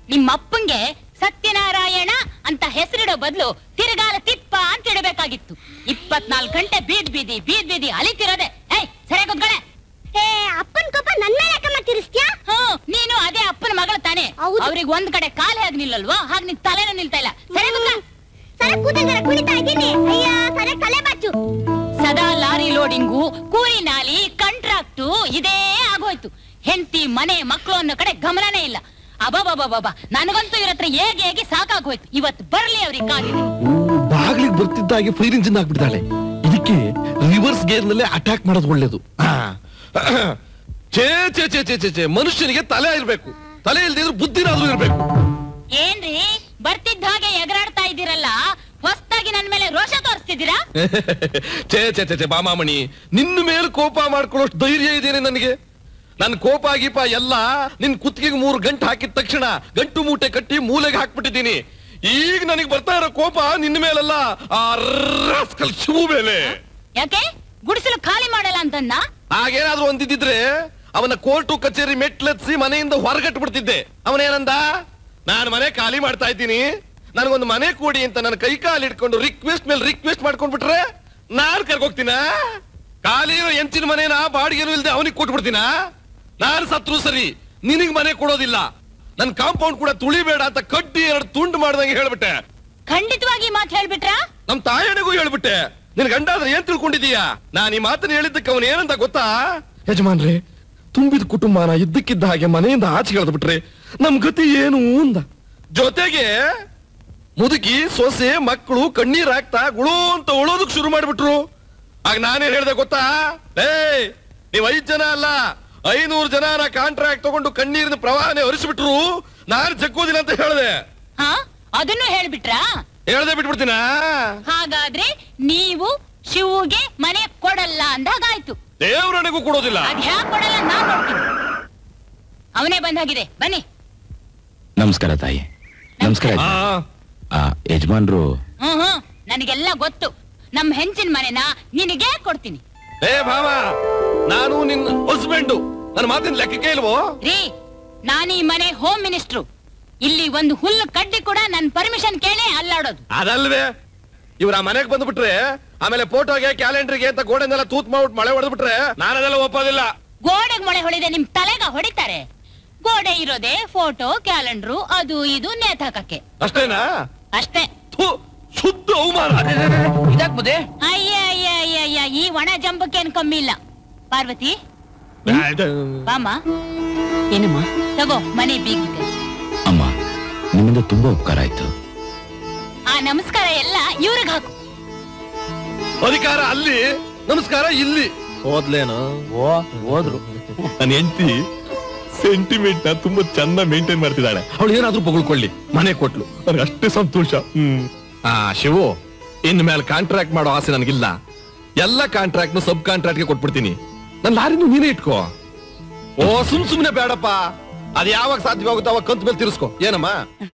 ನಿಮ್ಮ ಅಪ್ಪಂಗೆ ಸತ್ಯನಾರಾಯಣ ಅಂತ ಹೆಸರಿಡೋ ಬದಲು ತಿರುಗಾಲ ತಿಪ್ಪ ಅಂತ ಇಡಬೇಕಾಗಿತ್ತು ಇಪ್ಪತ್ನಾಲ್ಕು ಗಂಟೆ ಬೀದ್ ಬೀದಿ ಬೀದ್ ಬೀದಿ ಅಲಿತಿರೋದೆ ಏಯ್ ಸರಿ ಕೂತ್ಕೊಳೆ ಏ ಅಪ್ಪನ್ ಕೋಪ ನನ್ ಮೇಲೆ ಯಾಕಮ್ಮ ತಿರ್ಸ್ತ್ಯಾ ಹ್ಮ್ ನೀನು ಅದೇ ಅಪ್ಪನ ಮಗಳ ತಾನೆ ಹೌದು. ಅವ್ರಿಗೆ ಒಂದ್ ಕಡೆ ಕಾಲೇ ಆಗಿ ನಿಲ್ಲಲ್ವಾ ಹಾಗೆ ನಿನ್ ತಲೆನೂ ನಿಲ್ತಾ ಇಲ್ಲ ಸರಿ ಕೂತ್ಕೊ. ಸರ ಕೂತಂಗರ ಕುಣಿತಾ ಇದ್ದೀನಿ ಅಯ್ಯ ಸರ ಕಲೆ ಬಾಚು ಸದಾ ಲಾರಿ ಲೋಡಿಂಗು ಕೂಲಿ ನಾಲಿ ಕಾಂಟ್ರಾಕ್ಟು ಇದೇ ಆಗೋಯ್ತು ಹೆಂಡತಿ ಮನೆ ಮಕ್ಕಳು ಅನ್ನೋ ಕಡೆ ಗಮನನೇ ಇಲ್ಲ ಅಬಾಬಾಬಾಬಾ ನನಗಂತೂ ಇವ್ರ ಹತ್ರ ಹೇಗೆ ಹೇಗೆ ಸಾಕಾಗೋಯ್ತು ಇವತ್ತು ಬರ್ಲಿ ಅವ್ರಿಗೆ ಕಾಲಿದೆ ಬಾಗ್ಲಿಗೆ ಬರ್ತಿದ್ದಾಗೆ ಫೈರ್ ಇಂಜಿನ್ ಹಾಕ್ಬಿಡ್ತಾಳೆ ಇದಕ್ಕೆ ರಿವರ್ಸ್ ಗೇರ್ ನಲ್ಲೇ ಅಟ್ಯಾಕ್ ಮಾಡೋದು ಒಳ್ಳೇದು ಆ. ಛೇ ಛೇ ಛೇ ಛೇ ಛೇ ಛೇ ಮನುಷ್ಯನಿಗೆ ತಲೆ ಇರ್ಬೇಕು ತಲೆ ಇಲ್ದಿದ್ರೆ ಬುದ್ಧಿನಾದ್ರೂ ಇರ್ಬೇಕು ಏನ್ರಿ ಬರ್ತಿದ್ದ ಹಾಗೆ ಎಗರಾಡ್ತಾ ಇದ್ದೀರಲ್ಲ ಹೊಸ್ದಾಗಿ ನನ್ ಮೇಲೆ ರೋಷ ತೋರಿಸ್ತಿದ್ದೀರಾ ಛೇ ಛೇ ಛೇ ಛೇ ಬಾಮಾಮಣಿ ನಿನ್ನ ಮೇಲೆ ಕೋಪ ಮಾಡ್ಕೊಳ್ಳೋಷ್ಟು ಧೈರ್ಯ ಇದೇನೆ ನನಗೆ ನನ್ ಕೋಪ ಗೀಪ ಎಲ್ಲ ನಿನ್ ಕುತ್ತಿಗೆಗೆ ಮೂರು ಗಂಟು ಹಾಕಿದ ತಕ್ಷಣ ಗಂಟು ಮೂಟೆ ಕಟ್ಟಿ ಮೂಲೆಗೆ ಹಾಕ್ಬಿಟ್ಟಿದ್ದೀನಿ ಈಗ ನನಗೆ ಬರ್ತಾ ಇರೋ ಕೋಪ ನಿನ್ನ ಮೇಲಲ್ಲ ಆ ರಾಸ್ಕಲ್ ಶಿವು ಮೇಲೆ ಯಾಕೆ ಗುಡಿಸಲು ಖಾಲಿ ಮಾಡಲ್ಲ ಅಂತನ್ನ ಹಾಗೇನಾದ್ರೂ ಒಂದಿದ್ದಿದ್ರೆ ಅವನ ಕೋರ್ಟು ಕಚೇರಿ ಮೆಟ್ಲೆತ್ಸಿ ಮನೆಯಿಂದ ಹೊರಗಟ್ಟು ಬಿಡ್ತಿದ್ದೆ ಅವನೇನಂದ ನಾನು ಮನೆ ಖಾಲಿ ಮಾಡ್ತಾ ಇದ್ದೀನಿ ನನಗೊಂದು ಮನೆ ಕೊಡಿ ಅಂತ ನನ್ನ ಕೈ ಕಾಲು ಇಟ್ಕೊಂಡು ರಿಕ್ವೆಸ್ಟ್ ಮೇಲೆ ರಿಕ್ವೆಸ್ಟ್ ಮಾಡ್ಕೊಂಡ್ಬಿಟ್ರೆ ನಾನ್ ಕರ್ಕೋಗ್ತೀನ ಖಾಲಿ ಇರೋ ಎಂಚಿನ ಮನೇನ ಬಾಡಿಗೆನೂ ಇಲ್ದೆ ಅವನಿಗೆ ಕೊಟ್ಬಿಡ್ತೀನ ನಾನು ಸತ್ರು ಸರಿ ನಿನಗ್ ಮನೆ ಕೊಡೋದಿಲ್ಲ ನನ್ ಕಾಂಪೌಂಡ್ ಕೂಡ ತುಳಿಬೇಡ ಅಂತ ಕಡ್ಡಿ ಎರಡು ತುಂಡು ಮಾಡ್ದಂಗೆ ಹೇಳ್ಬಿಟ್ಟೆ ಖಂಡಿತವಾಗಿ ಮಾತು ಹೇಳ್ಬಿಟ್ರಾ ನಮ್ ತಾಯಣಿಗೂ ಹೇಳ್ಬಿಟ್ಟೆ ನಿನ್ ಗಂಡ ಆದ್ರೆ ಏನ್ ತಿಳ್ಕೊಂಡಿದೀಯಾ ನಾನ್ ಈ ಮಾತನ್ನ ಹೇಳಿದ್ದಕ್ಕೆ ಅವನು ಏನಂತ ಗೊತ್ತಾ ಯಜಮಾನ್ರೆ ತುಂಬಿದ ಕುಟುಂಬನ ಇದ್ದಕ್ಕಿದ್ದ ಹಾಗೆ ಮನೆಯಿಂದ ಆಚೆ ಎಳ್ದು ಬಿಟ್ರೆ ನಮ್ ಗತಿ ಏನು ಅಂದ ಜೊತೆಗೆ ಮುದುಕಿ ಸೊಸೆ ಮಕ್ಕಳು ಕಣ್ಣೀರ್ ಹಾಕ್ತಾ ಗುಳು ಅಂತ ಉಳೋದಕ್ ಶುರು ಮಾಡ್ಬಿಟ್ರು ಆಗ ನಾನೇನ್ ಹೇಳ್ದೆ ಗೊತ್ತಾ ಏ ನೀವ್ ಐದ್ ಜನ ಅಲ್ಲ ಐನೂರು ಜನನ ಕಾಂಟ್ರಾಕ್ಟ್ ತಗೊಂಡು ಕಣ್ಣೀರಿನ ಪ್ರವಾಹನೆ ಹರಿಸ್ಬಿಟ್ರು ನಾನ್ ಜಗ್ಗೋದಿಲ್ಲ ಅಂತ ಹೇಳ್ದೆ ಹಾ ಅದನ್ನು ಹೇಳ್ಬಿಟ್ರಾ ಹೇಳ್ದೆ ಬಿಟ್ಬಿಡ್ತೀನಾ ಹಾಗಾದ್ರೆ ನೀವು ಶಿವುಗೆ ಮನೆ ಕೊಡಲ್ಲ ಅಂದಾಗಾಯ್ತು ದೇವ್ರನಿಗೂ ಕೊಡೋದಿಲ್ಲ ಅದ್ ಹ್ಯಾಕ್ ಕೊಡಲ್ಲ ನಾನ್ ನೋಡ್ತೀನಿ ಅವನೇ ಬಂದಾಗಿದೆ ಬನ್ನಿ ನಮಸ್ಕಾರ ತಾಯಿ ನಮಸ್ಕಾರ ಆ, ಆ, ಯಜಮಾನ್ರು ಹ್ಮ್ ಹ್ಮ್ ನನಗೆಲ್ಲ ಗೊತ್ತು ನಮ್ ಹೆಂಚಿನ ಮನೆನ ನಿನಗೆ ಕೊಡ್ತೀನಿ ಏ ಭಾವ ನಾನು ನಿನ್ನ ಹಸ್ಬೆಂಡು ನನ್ನ ಮಾತಿನ ಲೆಕ್ಕಕ್ಕೆ ಇಲ್ವೋ ರೀ ನಾನು ಈ ಮನೆ ಹೋಮ್ ಮಿನಿಸ್ಟ್ರು ಇಲ್ಲಿ ಒಂದು ಹುಲ್ಲು ಕಡ್ಡಿ ಕೂಡ ನನ್ ಪರ್ಮಿಷನ್ ಕೇಳೇ ಅಲ್ಲಾಡೋದು ಅದಲ್ವೇ ಇವ್ರ ಆ ಮನೆಗ್ ಬಂದ್ಬಿಟ್ರೆ ಆಮೇಲೆ ಫೋಟೋಗೆ ಕ್ಯಾಲೆಂಡರ್ಗೆ ಅಂತ ಗೋಡೆನೆಲ್ಲ ತೂತ್ ಮಾಡ್ಬಿಟ್ಟು ಮಳೆ ಹೊಡೆದ್ಬಿಟ್ರೆ ನಾನು ಅದೆಲ್ಲ ಒಪ್ಪೋದಿಲ್ಲ ಗೋಡೆಗ್ ಮೊಳೆ ಹೊಡಿದೆ ನಿಮ್ ತಲೆಗ ಹೊಡಿತಾರೆ ಗೋಡೆ ಇರೋದೇ ಫೋಟೋ ಕ್ಯಾಲೆಂಡ್ರು ಅದು ಇದು ನೇತಾಕಕ್ಕೆ ಅಷ್ಟೇನಾ ಅಷ್ಟೇ ಥು, ಶುದ್ಧ ಅವಮಾನ ಇದಾಕ್ ಮುದೆ ಅಯ್ಯ ಅಯ್ಯ ಅಯ್ಯ ಅಯ್ಯ ಈ ಒಣ ಜಂಬಕ್ಕೇನ್ ಕಮ್ಮಿ ಇಲ್ಲ ಪಾರ್ವತಿ ಬಾಮ ಏನಮ್ಮ ತಗೋ ಮನೆ ಬೀಗಿದೆ ಅಮ್ಮ ನಿಮ್ಮಿಂದ ತುಂಬಾ ಉಪಕಾರ ಆಯ್ತು ಆ ನಮಸ್ಕಾರ ಎಲ್ಲ ಇವ್ರಿಗೆ ಹಾಕು ಅಧಿಕಾರ ಅಲ್ಲಿ ನಮಸ್ಕಾರ ಇಲ್ಲಿ ಹೋದ್ಲೇನು ಓ ಹೋದ್ರು ನನ್ನ ಹೆಂಡತಿ ಸೆಂಟಿಮೆಂಟ್ ನ ತುಂಬಾ ಚೆನ್ನಾಗಿ ಮೇಂಟೈನ್ ಮಾಡ್ತಿದ್ದಾಳೆ ಅವಳು ಏನಾದ್ರೂ ಬಗಳ್ಕೊಳ್ಳಿ ಮನೆ ಕೊಟ್ಲು ನನಗೆ ಅಷ್ಟೇ ಸಂತೋಷ ಹ್ಮ್ ಆ ಶಿವು ಇನ್ ಮೇಲೆ ಕಾಂಟ್ರಾಕ್ಟ್ ಮಾಡೋ ಆಸೆ ನನಗಿಲ್ಲ ಎಲ್ಲ ಕಾಂಟ್ರಾಕ್ಟ್ ಸಬ್ ಕಾಂಟ್ರಾಕ್ಟ್ ಗೆ ಕೊಟ್ಬಿಡ್ತೀನಿ ನನ್ನ ಲಾರಿನೂ ನೀನೇ ಇಟ್ಕೋ ಓ ಸುಮ್ ಸುಮ್ನೆ ಬೇಡಪ್ಪ ಅದ್ ಯಾವಾಗ ಸಾಧ್ಯವಾಗುತ್ತೋ ಅವಾಗ ಕಂತ ಮೇಲೆ ತಿರ್ಸ್ಕೊ ಏನಮ್ಮ